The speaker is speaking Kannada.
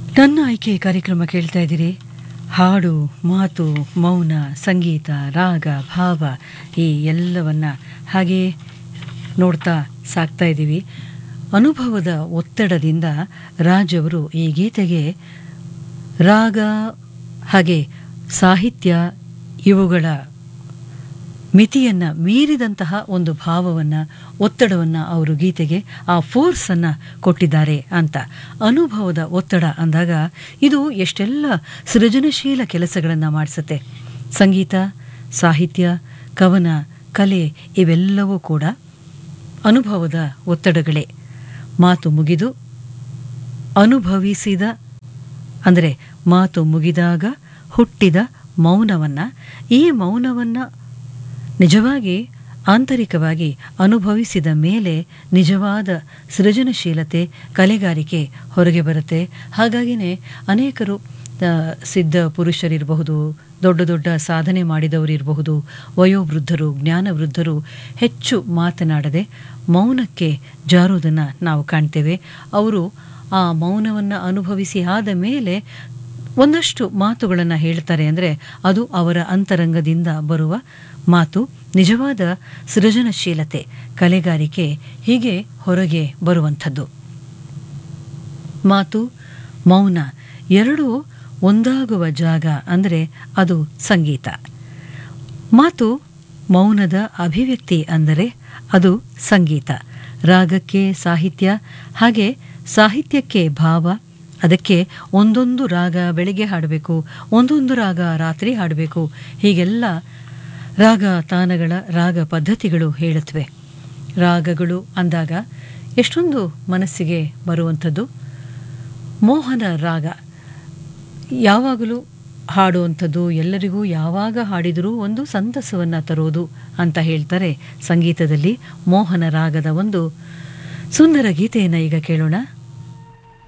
ನನ್ನ ಆಯ್ಕೆ ಕಾರ್ಯಕ್ರಮ ಕೇಳ್ತಾ ಇದ್ದೀರಿ ಹಾಡು ಮಾತು ಮೌನ ಸಂಗೀತ ರಾಗ ಭಾವ ಈ ಎಲ್ಲವನ್ನ ಹಾಗೆ ನೋಡ್ತಾ ಸಾಕ್ತಾ ಇದ್ದೀವಿ ಅನುಭವದ ಒತ್ತಡದಿಂದ ರಾಜ್ ಅವರು ಈ ಗೀತೆಗೆ ರಾಗ ಹಾಗೆ ಸಾಹಿತ್ಯ ಇವುಗಳ ಮಿತಿಯನ್ನು ಮೀರಿದಂತಹ ಒಂದು ಭಾವವನ್ನು ಒತ್ತಡವನ್ನು ಅವರು ಗೀತೆಗೆ ಆ ಫೋರ್ಸನ್ನು ಕೊಟ್ಟಿದ್ದಾರೆ ಅಂತ ಅನುಭವದ ಒತ್ತಡ ಅಂದಾಗ ಇದು ಎಷ್ಟೆಲ್ಲ ಸೃಜನಶೀಲ ಕೆಲಸಗಳನ್ನು ಮಾಡಿಸುತ್ತೆ ಸಂಗೀತ ಸಾಹಿತ್ಯ ಕವನ ಕಲೆ ಇವೆಲ್ಲವೂ ಕೂಡ ಅನುಭವದ ಒತ್ತಡಗಳೇ ಮಾತು ಮುಗಿದು ಅನುಭವಿಸಿದ ಅಂದರೆ ಮಾತು ಮುಗಿದಾಗ ಹುಟ್ಟಿದ ಮೌನವನ್ನು ಈ ಮೌನವನ್ನು ನಿಜವಾಗಿ ಆಂತರಿಕವಾಗಿ ಅನುಭವಿಸಿದ ಮೇಲೆ ನಿಜವಾದ ಸೃಜನಶೀಲತೆ ಕಲೆಗಾರಿಕೆ ಹೊರಗೆ ಬರುತ್ತೆ ಹಾಗಾಗಿನೇ ಅನೇಕರು ಆ, ಸಿದ್ಧ ಪುರುಷರಿರಬಹುದು ದೊಡ್ಡ ದೊಡ್ಡ ಸಾಧನೆ ಮಾಡಿದವರಿರಬಹುದು ವಯೋವೃದ್ಧರು ಜ್ಞಾನವೃದ್ಧರು ಹೆಚ್ಚು ಮಾತನಾಡದೆ ಮೌನಕ್ಕೆ ಜಾರುವುದನ್ನು ನಾವು ಕಾಣ್ತೇವೆ ಅವರು ಆ ಮೌನವನ್ನು ಅನುಭವಿಸಿ ಆದ ಮೇಲೆ ಒಂದಷ್ಟು ಮಾತುಗಳನ್ನು ಹೇಳ್ತಾರೆ ಅಂದರೆ ಅದು ಅವರ ಅಂತರಂಗದಿಂದ ಬರುವ ಮಾತು ನಿಜವಾದ ಸೃಜನಶೀಲತೆ ಕಲೆಗಾರಿಕೆ ಹೀಗೆ ಹೊರಗೆ ಬರುವಂಥದ್ದು ಮಾತು ಮೌನ ಎರಡೂ ಒಂದಾಗುವ ಜಾಗ ಅಂದರೆ ಅದು ಸಂಗೀತ ಮಾತು ಮೌನದ ಅಭಿವ್ಯಕ್ತಿ ಅಂದರೆ ಅದು ಸಂಗೀತ ರಾಗಕ್ಕೆ ಸಾಹಿತ್ಯ ಹಾಗೆ ಸಾಹಿತ್ಯಕ್ಕೆ ಭಾವ ಅದಕ್ಕೆ ಒಂದೊಂದು ರಾಗ ಬೆಳಿಗ್ಗೆ ಹಾಡಬೇಕು ಒಂದೊಂದು ರಾಗ ರಾತ್ರಿ ಹಾಡಬೇಕು ಹೀಗೆಲ್ಲ ರಾಗ ತಾನಗಳ ರಾಗ ಪದ್ಧತಿಗಳು ಹೇಳುತ್ತವೆ ರಾಗಗಳು ಅಂದಾಗ ಎಷ್ಟೊಂದು ಮನಸ್ಸಿಗೆ ಬರುವಂಥದ್ದು ಮೋಹನ ರಾಗ ಯಾವಾಗಲೂ ಹಾಡುವಂಥದ್ದು ಎಲ್ಲರಿಗೂ ಯಾವಾಗ ಹಾಡಿದರೂ ಒಂದು ಸಂತಸವನ್ನು ತರೋದು ಅಂತ ಹೇಳ್ತಾರೆ ಸಂಗೀತದಲ್ಲಿ ಮೋಹನ ರಾಗದ ಒಂದು ಸುಂದರ ಗೀತೆಯನ್ನು ಈಗ ಕೇಳೋಣ